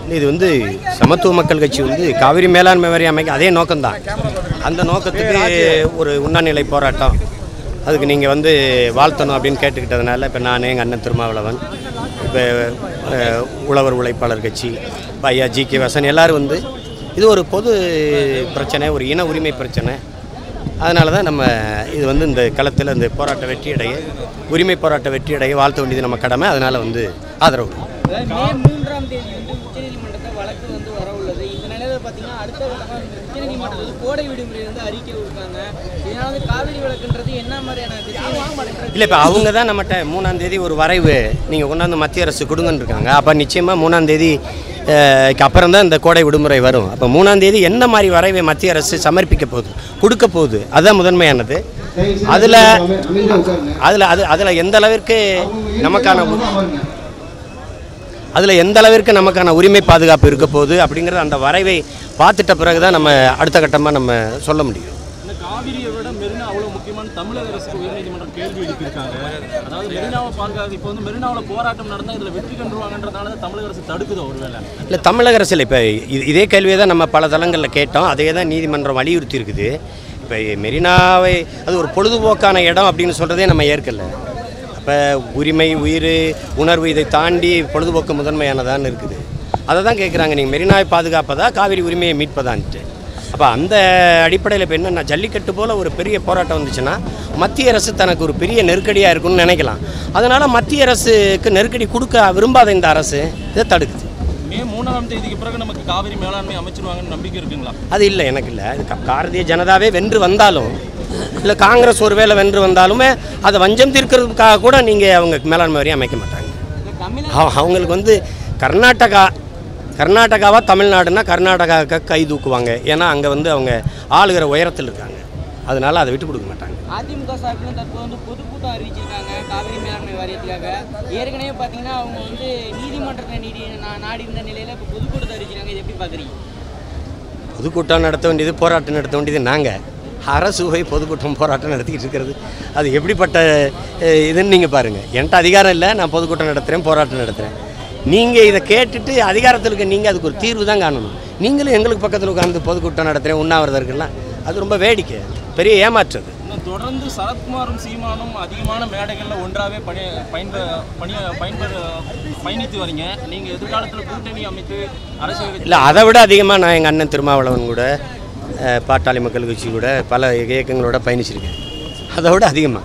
இது வந்து சமத்துவ மக்கள் கட்சி வந்து காவிரி மேலாண்மை வாரியம் அமைக்க அதே நோக்கம்தான் அந்த நோக்கத்துக்கு ஒரு உண்ணாநிலை போராட்டம் அதுக்கு நீங்கள் வந்து வாழ்த்தணும் அப்படின்னு கேட்டுக்கிட்டதுனால இப்போ நான் எங்கள் அண்ணன் திருமாவளவன் இப்போ அஹ், உழவர் உழைப்பாளர் கட்சி இப்போ ஐயா ஜி கே வசன் எல்லாரும் வந்து இது ஒரு பொது பிரச்சனை ஒரு இன உரிமை பிரச்சனை அதனால தான் நம்ம இது வந்து இந்த களத்தில் இந்த போராட்ட வெற்றியடைய உரிமை போராட்ட வெற்றியடைய வாழ்த்த வேண்டியது நம்ம கடமை அதனால் வந்து ஆதரவு மே மூன்றாம் தேதி வந்து உச்சநீதிமன்றத்தை வழக்கு வந்து வர உள்ளது இந்த நிலையில பார்த்தீங்கன்னா அடுத்த கட்டமா உச்சநீதிமன்றத்தில் வந்து கோடை விடுமுறை வந்து அறிக்கை கொடுத்தாங்க இதனால வந்து காவிரி வழக்குன்றது என்ன மாதிரியான திசை இல்லை இப்போ அவங்க தான் நம்மகிட்ட மூணாம் தேதி ஒரு வரைவு நீங்கள் கொண்டாந்து மத்திய அரசு கொடுங்கன்னு இருக்காங்க அப்போ நிச்சயமாக மூணாம் தேதி அப்புறம் தான் இந்த கோடை விடுமுறை வரும் அப்போ மூணாம் தேதி என்ன மாதிரி வரைவை மத்திய அரசு சமர்ப்பிக்க போகுது கொடுக்க போகுது அதுதான் முதன்மையானது அதில் அதில் அது அதில் எந்த அளவிற்கு நமக்கான உ- அதில் எந்த அளவிற்கு நமக்கான உரிமை பாதுகாப்பு இருக்க போகுது அப்படிங்கிறது அந்த வரைவை பார்த்துட்ட பிறகு தான் நம்ம அடுத்த கட்டமாக நம்ம சொல்ல முடியும் இந்த காவிரியை விட மெரினா அவ்வளோ முக்கியமான தமிழக அரசுக்கு உயர்நீதிமன்றம் கேள்வி எழுப்பியிருக்காங்க அதாவது மெரினாவை பாதுகாத்து இப்போ வந்து மெரினாவில் போராட்டம் நடந்தால் இதில் வெற்றி கண்டுருவாங்கன்றதுனால தான் தமிழக அரசு தடுக்குது ஒருவேளை இல்லை தமிழக அரசில் இப்போ இது இதே கேள்வியை தான் நம்ம பல தளங்களில் கேட்டோம் அதே தான் நீதிமன்றம் வலியுறுத்தி இருக்குது இப்போ மெரினாவை அது ஒரு பொழுதுபோக்கான இடம் அப்படின்னு சொல்கிறதே நம்ம ஏற்கல அப்போ உரிமை உயிர் உணர்வு இதை தாண்டி பொழுதுபோக்கு முதன்மையானதான்னு இருக்குது அதை தான் கேட்குறாங்க நீங்கள் மெரினாவை பாதுகாப்பதா காவிரி உரிமையை மீட்பதான்ட்டு அப்போ அந்த அடிப்படையில் இப்போ என்னென்னா ஜல்லிக்கட்டு போல் ஒரு பெரிய போராட்டம் வந்துச்சுன்னா மத்திய அரசு தனக்கு ஒரு பெரிய நெருக்கடியாக இருக்கும்னு நினைக்கலாம் அதனால் மத்திய அரசுக்கு நெருக்கடி கொடுக்க விரும்பாத இந்த அரசு இதை தடுக்குது மே மூணாம் தேதிக்கு பிறகு நமக்கு காவிரி மேலாண்மை அமைச்சிருவாங்கன்னு நம்பிக்கை இருக்குங்களா அது இல்லை எனக்கு இல்லை இது கா- பாரதிய ஜனதாவே வென்று வந்தாலும் இல்லை காங்கிரஸ் ஒருவேளை வென்று வந்தாலுமே அதை வஞ்சம் தீர்க்கிறதுக்காக கூட நீங்கள் அவங்க மேலாண்மை வரையும் அமைக்க மாட்டாங்க தமிழ் அவ- அவங்களுக்கு வந்து கர்நாடகா கர்நாடகாவா தமிழ்நாடுனா கர்நாடகாவுக்கு கை தூக்குவாங்க ஏன்னா அங்கே வந்து அவங்க ஆளுகிற உயரத்தில் இருக்காங்க அதனால அதை விட்டு கொடுக்க மாட்டாங்க அதிமுக சார்பிலும் தற்போது வந்து பொதுக்கூட்டம் அறிவிச்சிருக்காங்க காவிரி மேலாண்மை வாரியத்துக்காக ஏற்கனவே பார்த்தீங்கன்னா அவங்க வந்து நீதிமன்றத்தை நீடி நா- நாடி இருந்த நிலையில இப்போ பொதுக்கூட்டத்தை அறிவிச்சிருக்காங்க இது எப்படி பார்க்குறீங்க பொதுக்கூட்டம் நடத்த வேண்டியது போராட்டம் நடத்த வேண்டியது நாங்கள் அரசு போய் பொதுக்கூட்டம் போராட்டம் நடத்திக்கிட்டு இருக்கிறது அது எப்படிப்பட்ட அஹ், இதுன்னு நீங்கள் பாருங்கள் என்கிட்ட அதிகாரம் இல்லை நான் பொதுக்கூட்டம் நடத்துகிறேன் போராட்டம் நடத்துகிறேன் நீங்கள் இதை கேட்டுட்டு அதிகாரத்தில் இருக்க நீங்கள் அதுக்கு ஒரு தீர்வு தான் காணணும் நீங்களும் எங்களுக்கு பக்கத்தில் உட்காந்து பொதுக்கூட்டம் நடத்துகிறேன் உண்ணாவிரதம் இருக்கலாம் அது ரொம்ப வேடிக்கை பெரிய ஏமாற்றுறது இன்னும் தொடர்ந்து சரத்குமாரும் சீமானும் அதிகமான மேடைகளில் ஒன்றாவே பணி பயன்ப பணி பயன்பெற பயணித்து வரீங்க நீங்கள் எதிர்காலத்தில் கூட்டணி அமைத்து அரசியல் இல்லை அதை விட அதிகமாக நான் எங்கள் அண்ணன் திருமாவளவன் கூட அஹ், பாட்டாளி மக்கள் கட்சி கூட பல இயக்கங்களோட பயணிச்சிருக்கேன் அதை விட அதிகமாக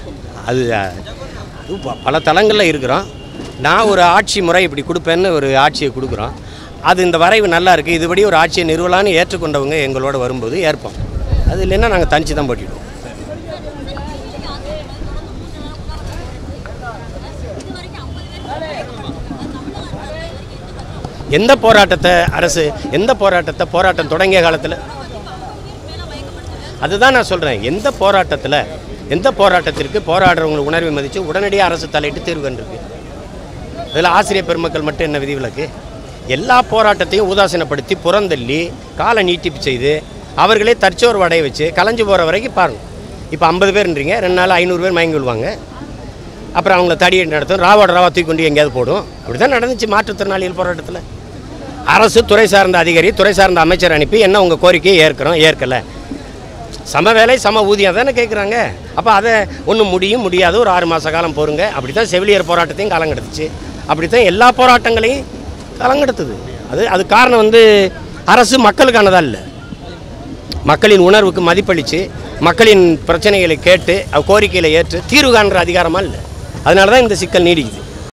அது அஹ், அது ப- பல தளங்களில் இருக்கிறோம் நான் ஒரு ஆட்சி முறை இப்படி கொடுப்பேன்னு ஒரு ஆட்சியை கொடுக்குறோம் அது இந்த வரைவு நல்லா இருக்குது இதுபடி ஒரு ஆட்சியை நிறுவலான்னு ஏற்றுக்கொண்டவங்க எங்களோட வரும்போது ஏற்போம் அது இல்லைன்னா நாங்கள் தனிச்சு தான் போட்டிடுவோம் எந்த போராட்டத்தை அரசு எந்த போராட்டத்தை போராட்டம் தொடங்கிய காலத்தில் அதுதான் நான் சொல்கிறேன் எந்த போராட்டத்தில் எந்த போராட்டத்திற்கு போராடுறவங்களை உணர்வை மதித்து உடனடியாக அரசு தலையிட்டு தீர்வு கண்டிருக்கு அதில் ஆசிரியர் பெருமக்கள் மட்டும் என்ன விதிவிலக்கு எல்லா போராட்டத்தையும் உதாசீனப்படுத்தி புறந்தள்ளி காலை நீட்டிப்பு செய்து அவர்களே தற்சோர்வு அடைய வச்சு கலைஞ்சு போகிற வரைக்கும் பாருங்கள் இப்போ ஐம்பது பேர்ன்றீங்க ரெண்டு நாள் ஐநூறு பேர் மயங்கி விழுவாங்க அப்புறம் அவங்கள தடியை நடத்தும் ராவோட ராவா தூக்கி கொண்டு எங்கேயாவது போடும் அப்படி தான் நடந்துச்சு மாற்றுத்திறனாளிகள் போராட்டத்தில் அரசு துறை சார்ந்த அதிகாரி துறை சார்ந்த அமைச்சர் அனுப்பி என்ன உங்கள் கோரிக்கையை ஏற்கிறோம் ஏற்கலை சம வேலை சம ஊதியம் தானே கேட்குறாங்க அப்போ அதை ஒன்றும் முடியும் முடியாது ஒரு ஆறு மாத காலம் போருங்க அப்படி தான் செவிலியர் போராட்டத்தையும் காலங்கெடுத்துச்சு அப்படி தான் எல்லா போராட்டங்களையும் காலங்கெடுத்தது அது அது காரணம் வந்து அரசு மக்களுக்கானதா இல்லை மக்களின் உணர்வுக்கு மதிப்பளித்து மக்களின் பிரச்சனைகளை கேட்டு அவ கோரிக்கைகளை ஏற்று தீர்வு காண்ற அதிகாரமாக இல்லை அதனால தான் இந்த சிக்கல் நீடிக்குது